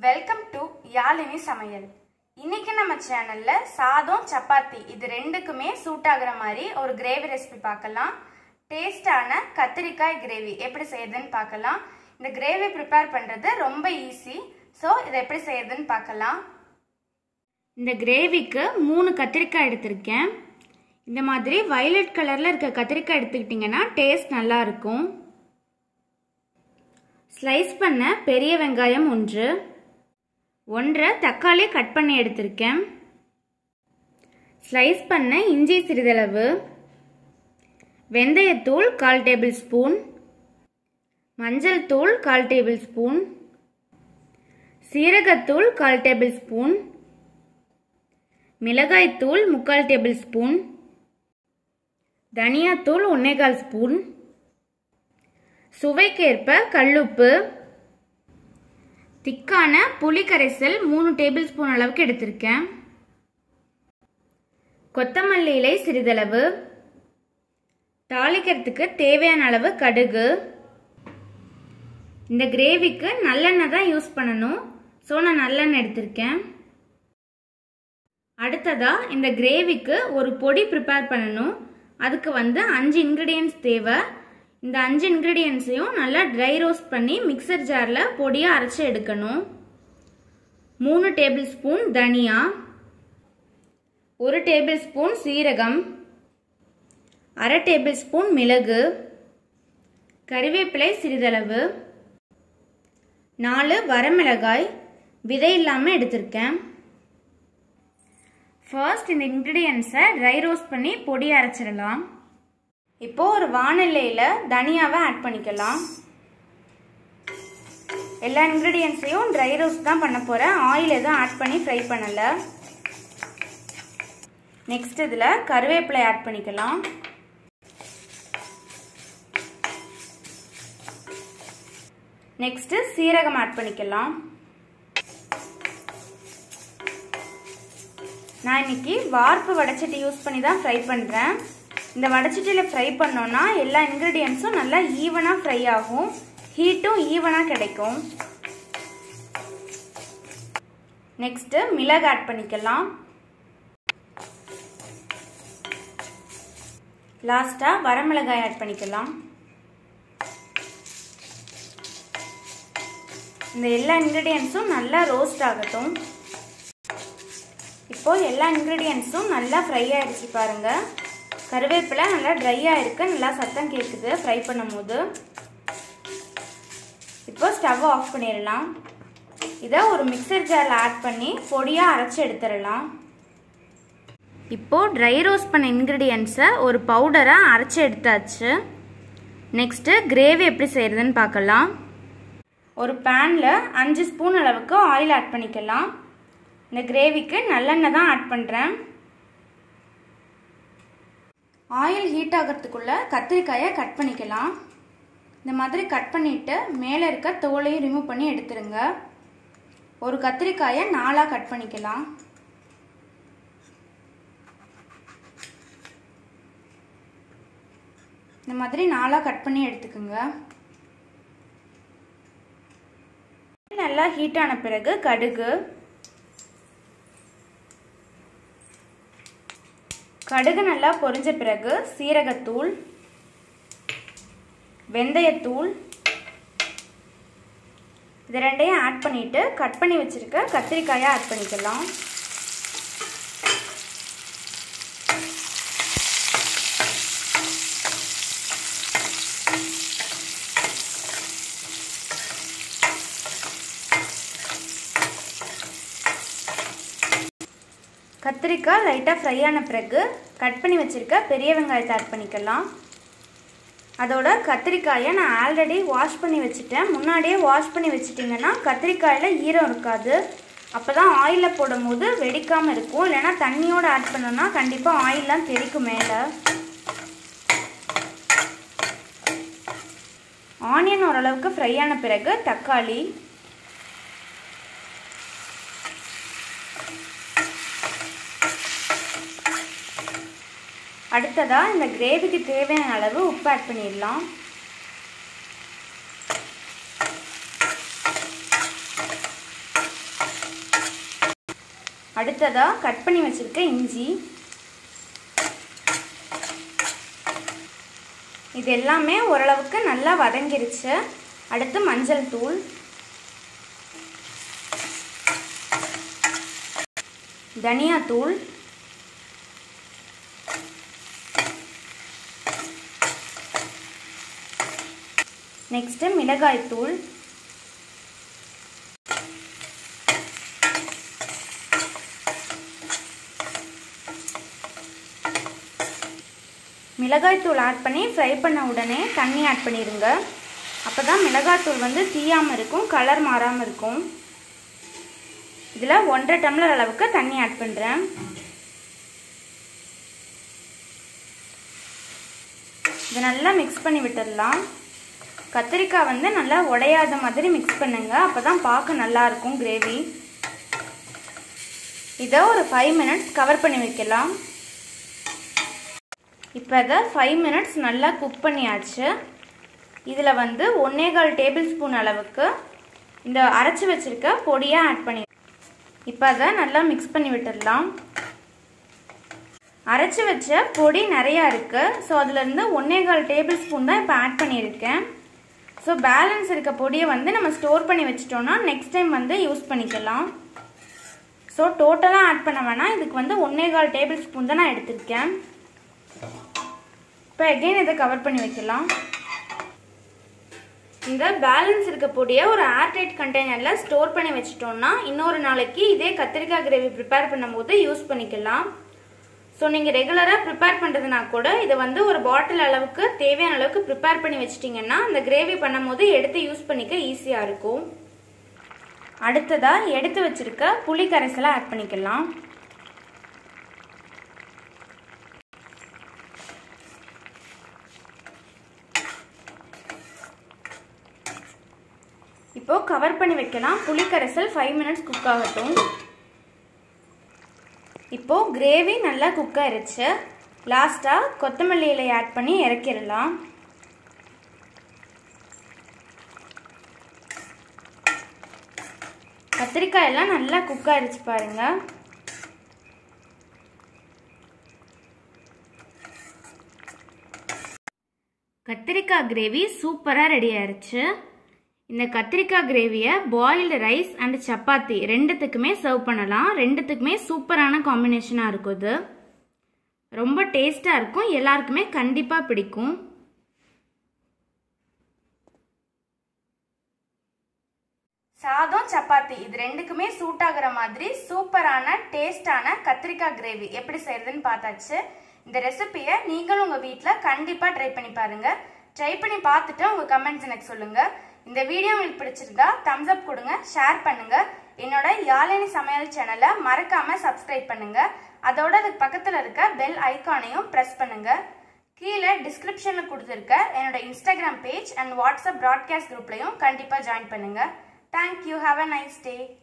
welcome to Yazhini சமையல் இன்னைக்கு நம்ம சேனல்ல சாதம் சப்பாத்தி இது ரெண்டுக்குமே சூட் ஆகுற மாதிரி ஒரு கிரேவி ரெசிபி பார்க்கலாம் டேஸ்டான கத்திரிக்காய் கிரேவி எப்படி செய்யறதுன்னு பார்க்கலாம் இந்த கிரேவி ப்ரிப்பேர் பண்றது ரொம்ப ஈஸி ஸோ இதை எப்படி செய்யறதுன்னு பார்க்கலாம் இந்த கிரேவிக்கு மூணு கத்திரிக்காய் எடுத்திருக்கேன் இந்த மாதிரி வயலட் கலர்ல இருக்க கத்திரிக்காய் எடுத்துக்கிட்டிங்கன்னா டேஸ்ட் நல்லா இருக்கும் ஸ்லைஸ் பண்ண பெரிய வெங்காயம் ஒன்று ஒன்றரை தக்காளி கட் பண்ணி எடுத்திருக்கேன் ஸ்லைஸ் பண்ண இஞ்சி சிறிதளவு வெந்தயத்தூள் கால் டேபிள் ஸ்பூன் மஞ்சள் தூள் கால் டேபிள் ஸ்பூன் சீரகத்தூள் கால் டேபிள் ஸ்பூன் மிளகாய்த்தூள் முக்கால் டேபிள் ஸ்பூன் தனியாத்தூள் ஒன்னேகால் ஸ்பூன் சுவைக்கேற்ப கல்லுப்பு திக்கான புளி கரைசல் மூணு டேபிள் ஸ்பூன் அளவுக்கு எடுத்திருக்கேன் கொத்தமல்லி இலை சிறிதளவு தாளிக்கிறதுக்கு தேவையான அளவு கடுகு இந்த கிரேவிக்கு நல்லெண்ணெய் தான் யூஸ் பண்ணணும் ஸோ நான் நல்லெண்ணெய் எடுத்திருக்கேன் அடுத்ததா இந்த கிரேவிக்கு ஒரு பொடி ப்ரிப்பேர் பண்ணணும் அதுக்கு வந்து அஞ்சு இன்க்ரீடியன்ஸ் தேவை இந்த அஞ்சு இன்க்ரீடியன்ஸையும் நல்லா ட்ரை ரோஸ்ட் பண்ணி மிக்சர் ஜாரில் பொடியாக அரைச்சி எடுக்கணும் மூணு டேபிள் ஸ்பூன் தனியா ஒரு டேபிள் ஸ்பூன் சீரகம் அரை டேபிள் ஸ்பூன் மிளகு கறிவேப்பிலை சிறிதளவு நாலு வரமிளகாய் விதை இல்லாமல் எடுத்திருக்கேன் ஃபர்ஸ்ட் இந்த இன்க்ரீடியன்ஸை ட்ரை ரோஸ்ட் பண்ணி பொடி அரைச்சிடலாம் இப்போ ஒரு வானிலையில் தனியாவை ஆட் பண்ணிக்கலாம் எல்லா இன்க்ரீடியன்ஸையும் ட்ரை ரோஸ்ட் தான் பண்ண போகிறேன் ஆயில் எதுவும் ஆட் பண்ணி ஃப்ரை பண்ணலை நெக்ஸ்ட் இதில் கருவேப்பிலை ஆட் பண்ணிக்கலாம் நெக்ஸ்ட்டு சீரகம் ஆட் பண்ணிக்கலாம் நான் இன்னைக்கு வார்ப்பு வடைச்சட்டி யூஸ் பண்ணி தான் ஃப்ரை பண்ணுறேன் இந்த வடைச்சட்டியில் ஃப்ரை பண்ணோன்னா எல்லா இன்க்ரீடியன்ஸும் நல்லா ஈவனாக ஃப்ரை ஆகும் ஹீட்டும் ஈவனாக கிடைக்கும் நெக்ஸ்ட்டு மிளகு ஆட் பண்ணிக்கலாம் லாஸ்ட்டாக வரமிளகாய் ஆட் பண்ணிக்கலாம் இந்த எல்லா இன்க்ரீடியன்ஸும் நல்லா ரோஸ்ட் ஆகட்டும் இப்போ எல்லா இன்க்ரீடியன்ஸும் நல்லா ஃப்ரை ஆகிடுச்சு பாருங்கள் கருவேப்பிலை நல்லா ட்ரையாக இருக்கு நல்லா சத்தம் கேட்குது ஃப்ரை பண்ணும்போது இப்போ ஸ்டவ் ஆஃப் பண்ணிடலாம் இதை ஒரு மிக்சர் ஜாரில் ஆட் பண்ணி பொடியாக அரைச்சி எடுத்துடலாம் இப்போது ட்ரை ரோஸ்ட் பண்ண இன்க்ரீடியன்ஸை ஒரு பவுடராக அரைச்சி எடுத்தாச்சு நெக்ஸ்ட்டு கிரேவி எப்படி செய்கிறதுன்னு பார்க்கலாம் ஒரு பேனில் அஞ்சு ஸ்பூன் அளவுக்கு ஆயில் ஆட் பண்ணிக்கலாம் இந்த கிரேவிக்கு நல்லெண்ணெய் தான் ஆட் பண்ணுறேன் ஆயில் ஹீட் ஆகிறதுக்குள்ளே கத்திரிக்காயை கட் பண்ணிக்கலாம் இந்த மாதிரி கட் பண்ணிவிட்டு மேலே இருக்க தோலையும் ரிமூவ் பண்ணி எடுத்துருங்க ஒரு கத்திரிக்காயை நாலாக கட் பண்ணிக்கலாம் இந்த மாதிரி நாலாக கட் பண்ணி எடுத்துக்கோங்க நல்லா ஹீட் ஆன பிறகு கடுகு கடுகு நல்லா பொரிஞ்ச பிறகு சீரகத்தூள் வெந்தயத்தூள் இது ரெண்டையும் ஆட் பண்ணிட்டு கட் பண்ணி வச்சிருக்க கத்திரிக்காயை ஆட் பண்ணிக்கலாம் கத்திரிக்காய் லைட்டாக ஃப்ரை ஆன பிறகு கட் பண்ணி வச்சுருக்க பெரிய வெங்காயத்தை ஆட் பண்ணிக்கலாம் அதோட கத்திரிக்காயை நான் ஆல்ரெடி வாஷ் பண்ணி வச்சுட்டேன் முன்னாடியே வாஷ் பண்ணி வச்சுட்டிங்கன்னா கத்திரிக்காயில் ஈரம் இருக்காது அப்போ தான் ஆயிலில் போடும்போது வெடிக்காமல் இருக்கும் இல்லைனா தண்ணியோடு ஆட் பண்ணோன்னா கண்டிப்பாக ஆயிலெலாம் தெரிக்கும் மேலே ஆனியன் ஓரளவுக்கு ஃப்ரை ஆன பிறகு தக்காளி அடுத்ததாக இந்த கிரேவிக்கு தேவையான அளவு உப்பு ஆட் பண்ணிடலாம் அடுத்ததாக கட் பண்ணி வச்சுருக்க இஞ்சி இது எல்லாமே ஓரளவுக்கு நல்லா வதங்கிருச்சு அடுத்து மஞ்சள் தூள் தனியாத்தூள் நெக்ஸ்ட்டு மிளகாய்த்தூள் மிளகாய்த்தூள் ஆட் பண்ணி ஃப்ரை பண்ண உடனே தண்ணி ஆட் பண்ணிடுங்க அப்போ தான் மிளகாய்த்தூள் வந்து தீயாமல் இருக்கும் கலர் மாறாமல் இருக்கும் இதில் ஒன்றரை டம்ளர் அளவுக்கு தண்ணி ஆட் பண்ணுறேன் இதை நல்லா மிக்ஸ் பண்ணி விட்டுடலாம் கத்திரிக்காய் வந்து நல்லா உடையாத மாதிரி மிக்ஸ் பண்ணுங்க அப்போ தான் பார்க்க நல்லாயிருக்கும் கிரேவி இதை ஒரு ஃபைவ் மினிட்ஸ் கவர் பண்ணி வைக்கலாம் இப்போ இதை ஃபைவ் மினிட்ஸ் நல்லா குக் பண்ணியாச்சு இதில் வந்து ஒன்னேகால் டேபிள் ஸ்பூன் அளவுக்கு இந்த அரைச்சி வச்சுருக்க பொடியாக ஆட் பண்ணி இப்போ அதை நல்லா மிக்ஸ் பண்ணி விட்டுடலாம் அரைச்சி வச்ச பொடி நிறையா இருக்குது ஸோ அதுலேருந்து ஒன்னேகால் டேபிள் ஸ்பூன் தான் இப்போ ஆட் பண்ணியிருக்கேன் ஸோ பேலன்ஸ் இருக்க பொடியை வந்து நம்ம ஸ்டோர் பண்ணி வச்சிட்டோம்னா நெக்ஸ்ட் டைம் வந்து யூஸ் பண்ணிக்கலாம் ஸோ டோட்டலாக ஆட் பண்ண வேணாம் இதுக்கு வந்து ஒன்னேகால் டேபிள் ஸ்பூன் தான் நான் எடுத்திருக்கேன் இப்போ எகெயின் இதை கவர் பண்ணி வைக்கலாம் இந்த பேலன்ஸ் இருக்க பொடியை ஒரு ஏர்டைட் கண்டெய்னரில் ஸ்டோர் பண்ணி வச்சிட்டோம்னா இன்னொரு நாளைக்கு இதே கத்திரிக்காய் கிரேவி ப்ரிப்பேர் பண்ணும்போது யூஸ் பண்ணிக்கலாம் ஸோ நீங்கள் ரெகுலராக ப்ரிப்பேர் பண்ணுறதுனா கூட இதை வந்து ஒரு பாட்டில் அளவுக்கு தேவையான அளவுக்கு ப்ரிப்பேர் பண்ணி வச்சிட்டிங்கன்னா அந்த கிரேவி பண்ணும்போது எடுத்து யூஸ் பண்ணிக்க ஈஸியாக இருக்கும் அடுத்ததாக எடுத்து வச்சிருக்க புளி கரைசலை ஆட் பண்ணிக்கலாம் இப்போ கவர் பண்ணி வைக்கலாம் புளிக்கரைசல் ஃபைவ் மினிட்ஸ் குக் ஆகட்டும் இப்போ கிரேவி நல்லா குக் ஆயிருச்சு லாஸ்ட்டாக கொத்தமல்லி இலை ஆட் பண்ணி இறக்கிடலாம் கத்திரிக்காய் எல்லாம் நல்லா குக் ஆயிருச்சு பாருங்க கத்திரிக்காய் கிரேவி சூப்பராக ரெடி ஆயிருச்சு இந்த கத்திரிக்காய் கிரேவியை பாயில்டு ரைஸ் அண்ட் சப்பாத்தி ரெண்டுத்துக்குமே சர்வ் பண்ணலாம் ரெண்டுத்துக்குமே சூப்பரான காம்பினேஷனாக இருக்கும் இது ரொம்ப டேஸ்ட்டாக இருக்கும் எல்லாருக்குமே கண்டிப்பாக பிடிக்கும் சாதம் சப்பாத்தி இது ரெண்டுக்குமே சூட் ஆகுற மாதிரி சூப்பரான டேஸ்டான கத்திரிக்காய் கிரேவி எப்படி செய்யறதுன்னு பார்த்தாச்சு இந்த ரெசிபியை நீங்களும் உங்கள் வீட்டில் கண்டிப்பாக ட்ரை பண்ணி பாருங்க ட்ரை பண்ணி பார்த்துட்டு உங்கள் கமெண்ட்ஸ் எனக்கு சொல்லுங்க இந்த வீடியோ உங்களுக்கு பிடிச்சிருந்தா தம்ஸ் அப் கொடுங்க ஷேர் பண்ணுங்க என்னோட யாழினி சமையல் சேனலை மறக்காம சப்ஸ்கிரைப் பண்ணுங்க அதோட அதுக்கு பக்கத்தில் இருக்க பெல் ஐக்கானையும் ப்ரெஸ் பண்ணுங்க கீழே டிஸ்கிரிப்ஷனில் கொடுத்துருக்க என்னோட Instagram page and WhatsApp broadcast குரூப்லையும் கண்டிப்பாக ஜாயின் பண்ணுங்க thank you have a nice day